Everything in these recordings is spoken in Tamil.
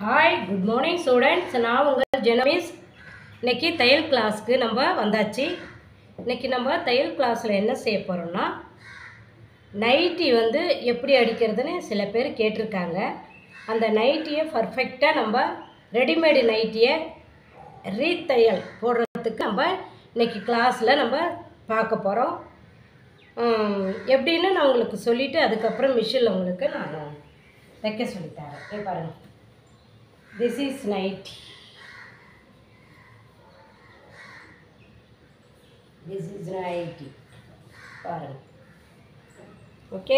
ஹாய் குட் மார்னிங் ஸ்டூடெண்ட்ஸ் நான் உங்கள் ஜெனமிஸ் இன்னைக்கு தையல் கிளாஸ்க்கு நம்ம வந்தாச்சு இன்னைக்கு நம்ம தையல் கிளாஸில் என்ன செய்ய போகிறோம்னா நைட்டி வந்து எப்படி அடிக்கிறதுன்னு சில பேர் கேட்டிருக்காங்க அந்த நைட்டியை பர்ஃபெக்டாக நம்ம ரெடிமேடு நைட்டியை ரீத்தையல் போடுறதுக்கு நம்ம இன்னைக்கு கிளாஸில் நம்ம பார்க்க போகிறோம் எப்படின்னு நான் உங்களுக்கு சொல்லிவிட்டு அதுக்கப்புறம் மிஷினில் உங்களுக்கு நான் தைக்க சொல்லித்தரேன் இங்க பாருங்க this is night this is nightie பாருங்க ஓகே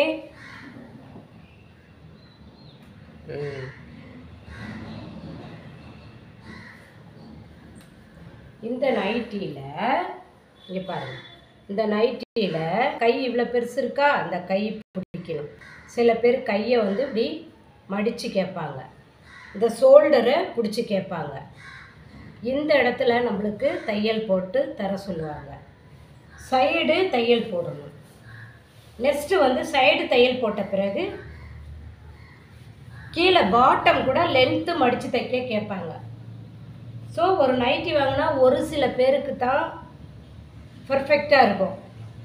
இந்த நைட்டியில் இங்கே பாருங்க இந்த நைட்டியில் கை இவ்வளோ பெருசு இருக்கா அந்த கை பிடிக்கணும் சில பேர் கையை வந்து இப்படி மடித்து கேட்பாங்க இந்த ஷோல்டரை பிடிச்சி கேட்பாங்க இந்த இடத்துல நம்மளுக்கு தையல் போட்டு தர சொல்லுவாங்க சைடு தையல் போடணும் நெக்ஸ்ட்டு வந்து சைடு தையல் போட்ட பிறகு கீழே பாட்டம் கூட லென்த்து மடித்து தைக்க கேட்பாங்க ஸோ ஒரு நைட்டி வாங்கினா ஒரு சில பேருக்கு தான் பர்ஃபெக்டாக இருக்கும்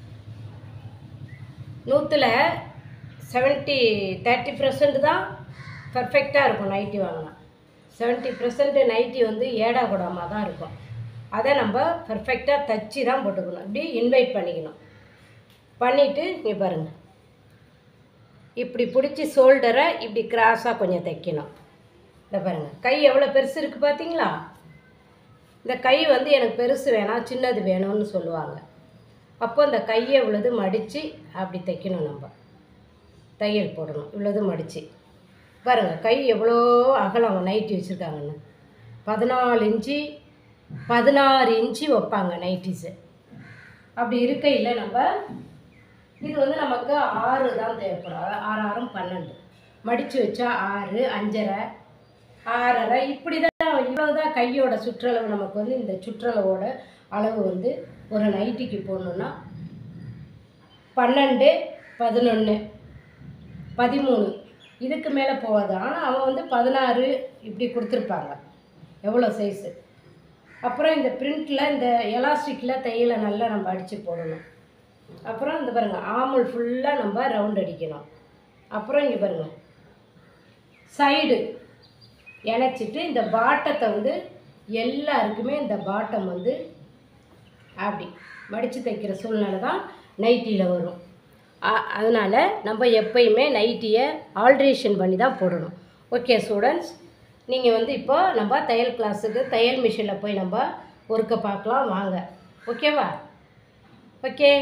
நூற்றில் செவன்ட்டி தேர்ட்டி பர்சன்ட் தான் பர்ஃபெக்டாக இருக்கும் நைட்டி வாங்கினா செவன்ட்டி பர்சன்ட் நைட்டி வந்து ஏடா கூடாமல் தான் இருக்கும் அதை நம்ம பர்ஃபெக்டாக தச்சு தான் போட்டுக்கணும் இப்படி இன்வைட் பண்ணிக்கணும் பண்ணிவிட்டு இங்கே பாருங்கள் இப்படி பிடிச்சி ஷோல்டரை இப்படி கிராஸாக கொஞ்சம் தைக்கணும் இந்த பாருங்கள் கை எவ்வளோ பெருசு இருக்குது பார்த்தீங்களா இந்த கை வந்து எனக்கு பெருசு வேணாம் சின்னது வேணும்னு சொல்லுவாங்க அப்போ இந்த கையை இவ்வளோது மடித்து அப்படி தைக்கணும் நம்ம தையல் போடணும் இவ்வளோது மடித்து பாருங்கள் கை எவ்வளோ அகலம் நைட்டி வச்சுருக்காங்கன்னு பதினாலு இன்ச்சு பதினாறு இன்ச்சு வைப்பாங்க நைட்டிஸு அப்படி இருக்கையில் நம்ம இது வந்து நமக்கு ஆறு தான் தேவைப்படும் ஆறு ஆறும் பன்னெண்டு மடித்து வச்சா ஆறு அஞ்சரை ஆறரை இப்படி தான் இவ்வளோ தான் கையோட சுற்றளவு நமக்கு வந்து இந்த சுற்றளவோட அளவு வந்து ஒரு நைட்டிக்கு போடணுன்னா பன்னெண்டு பதினொன்று பதிமூணு இதுக்கு மேலே போகாது ஆனால் அவன் வந்து பதினாறு இப்படி கொடுத்துருப்பாங்க எவ்வளோ சைஸு அப்புறம் இந்த பிரிண்டில் இந்த எலாஸ்டிக்கில் தையலை நல்லா நம்ம அடித்து போடணும் அப்புறம் இந்த பாருங்கள் ஆமுல் ஃபுல்லாக நம்ம ரவுண்ட் அடிக்கணும் அப்புறம் இங்கே பாருங்கள் சைடு இணைச்சிட்டு இந்த பாட்டத்தை வந்து எல்லாருக்குமே இந்த பாட்டம் வந்து அப்படி மடித்து தைக்கிற சூழ்நிலை தான் நைட்டியில் வரும் அதனால் நம்ம எப்பயுமே நைட்டியை ஆல்ட்ரேஷன் பண்ணி தான் போடணும் ஓகே ஸ்டூடெண்ட்ஸ் நீங்கள் வந்து இப்போ நம்ம தையல் கிளாஸுக்கு தையல் மிஷினில் போய் நம்ம ஒர்க்கை பார்க்கலாம் வாங்க ஓகேவா ஓகே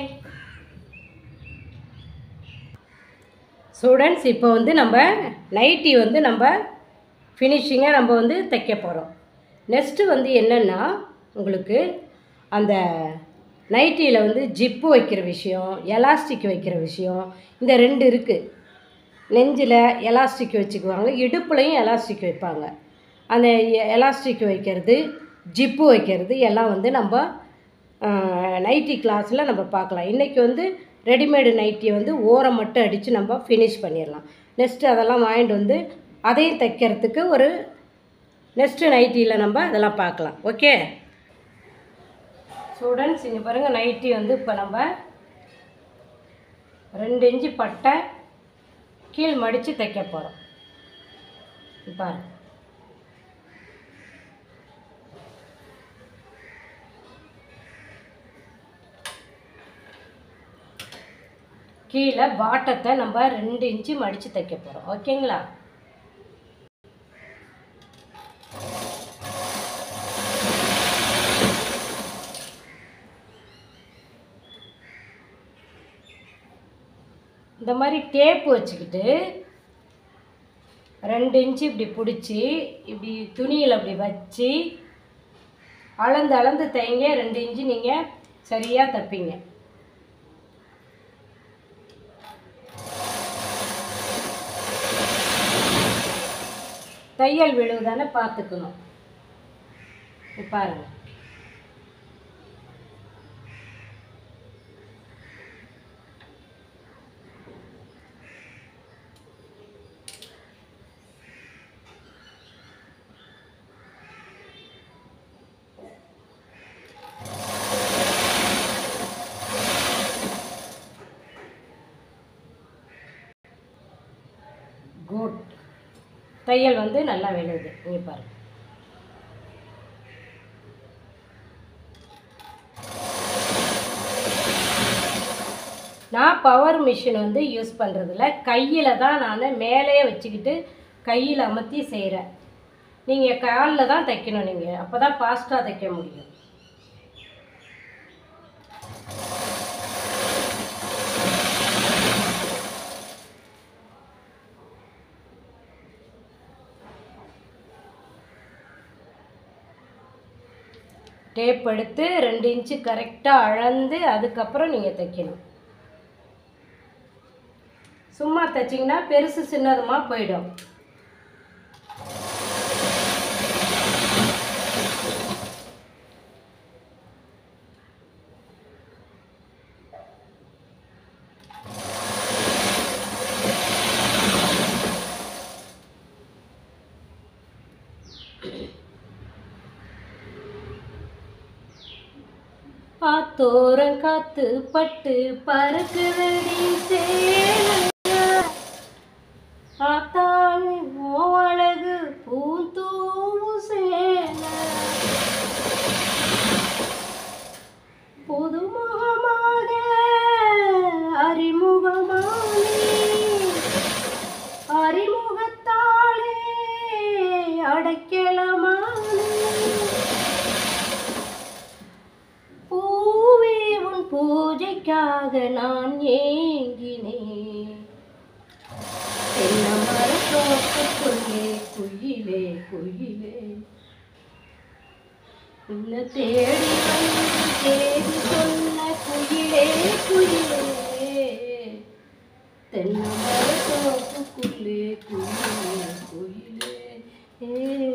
ஸ்டூடெண்ட்ஸ் இப்போ வந்து நம்ம நைட்டி வந்து நம்ம ஃபினிஷிங்காக நம்ம வந்து தைக்க போகிறோம் நெக்ஸ்ட்டு வந்து என்னென்னா உங்களுக்கு அந்த நைட்டியில் வந்து ஜிப்பு வைக்கிற விஷயம் எலாஸ்டிக் வைக்கிற விஷயம் இந்த ரெண்டு இருக்குது நெஞ்சில் எலாஸ்டிக் வச்சுக்குவாங்க இடுப்புலையும் எலாஸ்டிக் வைப்பாங்க அந்த எலாஸ்டிக் வைக்கிறது ஜிப்பு வைக்கிறது எல்லாம் வந்து நம்ம நைட்டி கிளாஸில் நம்ம பார்க்கலாம் இன்றைக்கி வந்து ரெடிமேடு நைட்டியை வந்து ஓரம் மட்டும் அடித்து நம்ம ஃபினிஷ் பண்ணிடலாம் நெக்ஸ்ட்டு அதெல்லாம் வாங்கிட்டு வந்து அதையும் தைக்கிறதுக்கு ஒரு நெக்ஸ்ட்டு நைட்டியில் நம்ம அதெல்லாம் பார்க்கலாம் ஓகே ஸ்டூடெண்ட்ஸ் இங்கே பாருங்கள் நைட்டி வந்து இப்போ நம்ம ரெண்டு இன்ச்சு பட்டை கீழ் மடித்து தைக்க போகிறோம் பாரு கீழே பாட்டத்தை நம்ம ரெண்டு இன்ச்சு மடித்து தைக்க போகிறோம் ஓகேங்களா இந்த மாதிரி டேப்பு வச்சுக்கிட்டு ரெண்டு இன்ச்சு இப்படி பிடிச்சி இப்படி துணியில் அப்படி வச்சு அளந்து அளந்து தைங்க ரெண்டு இன்ச்சு நீங்கள் சரியாக தைப்பீங்க தையல் விழுவுதானே பார்த்துக்கணும் பாருங்கள் தையல் வந்து நல்லா விழுது இங்கே பாருங்க நான் பவர் மிஷின் வந்து யூஸ் பண்ணுறதில்ல கையில் தான் நான் மேலேயே வச்சுக்கிட்டு கையில் அமர்த்தி செய்கிறேன் நீங்கள் காலில் தான் தைக்கணும் நீங்கள் அப்போ தான் ஃபாஸ்ட்டாக தைக்க முடியும் டேப் எடுத்து ரெண்டு இன்ச்சு கரெக்டாக அளந்து அதுக்கப்புறம் நீங்கள் தைக்கணும் சும்மா தைச்சிங்கன்னா பெருசு சின்னதுமாக போயிடும் ஆத்தோரம் காத்து பட்டு பறக்குதடி சேல ஆத்தாவி ஓ அழகு பூந்தூவு சேல புதுமுகமாக அறிமுகமானி அறிமுகத்தாலே அடைக்கலமானி பூவே உன் பூஜைக்காக நான் ஏங்கினேன் தென்னமரத்தோப்புக்குள்ளே குயிலே குயிலே உன்னை தேடி வந்து தேடி சொன்ன குயிலே குயிலே தென்னமரத்தோப்புக்குள்ளே குயிலே குயிலே ஏ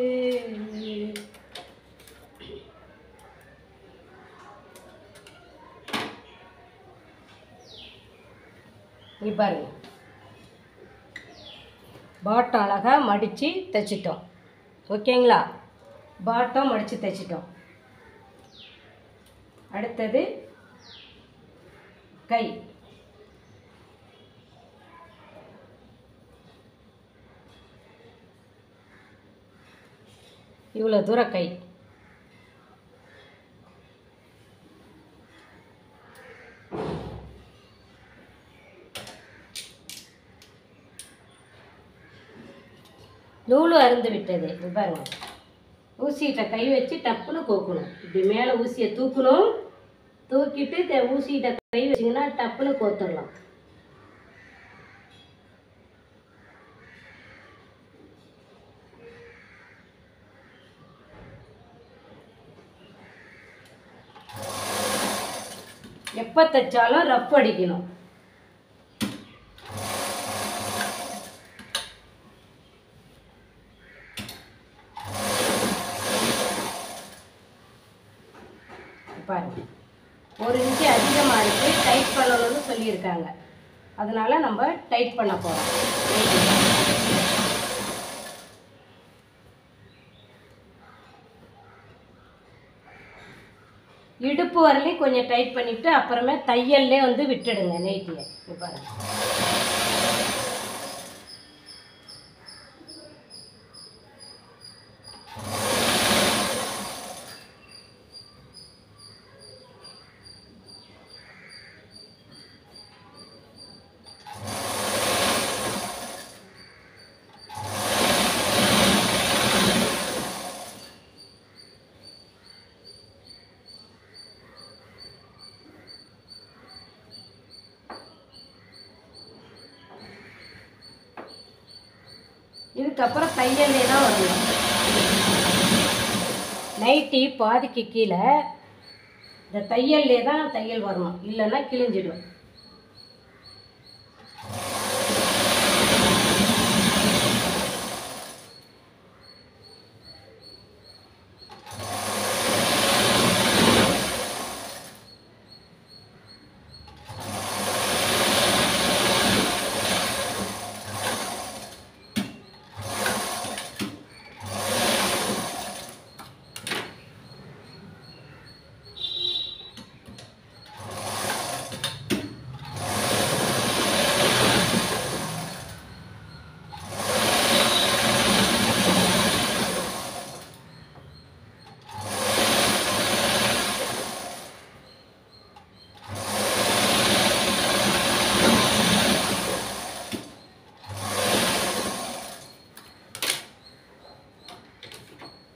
இங்கே பாருங்க பாட்டம் அழகாக மடித்து தைச்சிட்டோம் ஓகேங்களா பாட்டம் மடித்து தைச்சிட்டோம் அடுத்தது கை இவ்வளோ தூரம் கை நூலும் அருந்து விட்டது இது பாருங்க ஊசிகிட்ட கை வச்சு டப்புன்னு கோக்கணும் இப்படி மேலே ஊசியை தூக்கணும் தூக்கிட்டு த- ஊசிகிட்ட கை வச்சிங்கன்னா டப்புன்னு கோத்துடலாம் எப்போ தைச்சாலும் ரஃப் அடிக்கணும் பாருங்க ஒரு இன்ச்சு அதிகமாக இருக்குது டைட் பண்ணணும்னு சொல்லியிருக்காங்க அதனால நம்ம டைட் பண்ண போகிறோம் இடுப்பு வரலையும் கொஞ்சம் டைட் பண்ணிவிட்டு அப்புறமே தையல்லே வந்து விட்டுடுங்க நைட்டியை இங்க பாருங்க இதுக்கப்புறம் தையல்லே தான் வரணும் நைட்டி பாதிக்கு கீழே இந்த தையல்லே தான் தையல் வரணும் இல்லைன்னா கிழிஞ்சிடும்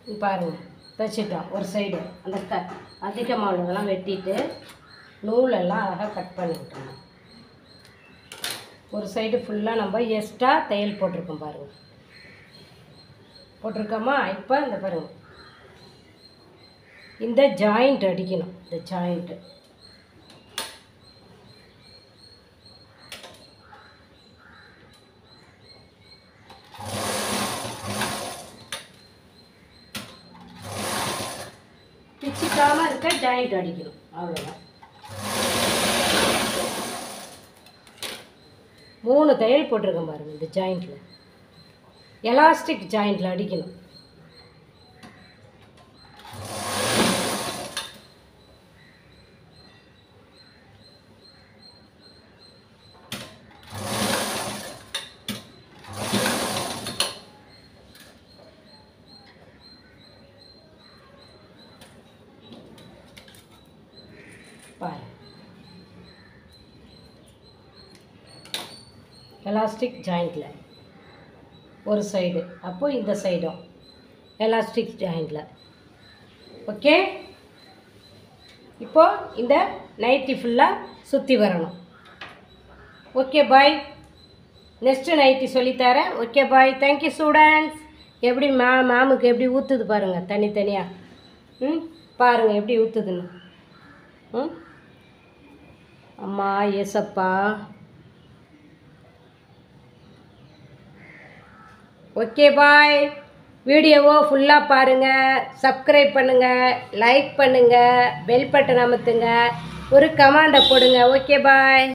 இங்க பாருங்க தைச்சிட்டோம் ஒரு சைடு அந்த க அதிகமாக உள்ளதெல்லாம் வெட்டிட்டு நூலெல்லாம் அழகாக கட் பண்ணி விட்டுருணும் ஒரு சைடு ஃபுல்லாக நம்ம எக்ஸ்ட்ரா தையல் போட்டிருக்கோம் பாருங்கள் போட்டிருக்கோமா இப்போ இந்த பாருங்க இந்த ஜாயிண்ட் அடிக்கணும் இந்த ஜாயிண்ட்டு பிச்சுக்காம இருக்க ஜாயிண்ட் அடிக்கணும் அவ்வளோதான் மூணு தையல் போட்டிருக்கேன் பாருங்க இந்த ஜாயிண்ட்டில் எலாஸ்டிக் ஜாயிண்ட்டில் அடிக்கணும் பாரு எலாஸ்டிக் ஜாயிண்டில் ஒரு சைடு அப்போ இந்த சைடும் எலாஸ்டிக் ஜாயிண்டில் ஓகே இப்போ இந்த நைட்டி ஃபுல்லாக சுற்றி வரணும் ஓகே பாய் நெக்ஸ்ட்டு நைட்டி சொல்லித்தரேன் ஓகே பாய் தேங்க்யூ ஸ்டூடெண்ட்ஸ் எப்படி மே மேமுக்கு எப்படி ஊற்றுது பாருங்கள் தனித்தனியாக ம் பாருங்கள் எப்படி ஊற்றுதுன்னு ம் அம்மா ஏசப்பா ஓகே பாய் வீடியோவை ஃபுல்லாக பாருங்கள் சப்ஸ்கிரைப் பண்ணுங்கள் லைக் பண்ணுங்கள் பெல் பட்டன் அமுத்துங்க ஒரு கமாண்டை போடுங்க ஓகே பாய்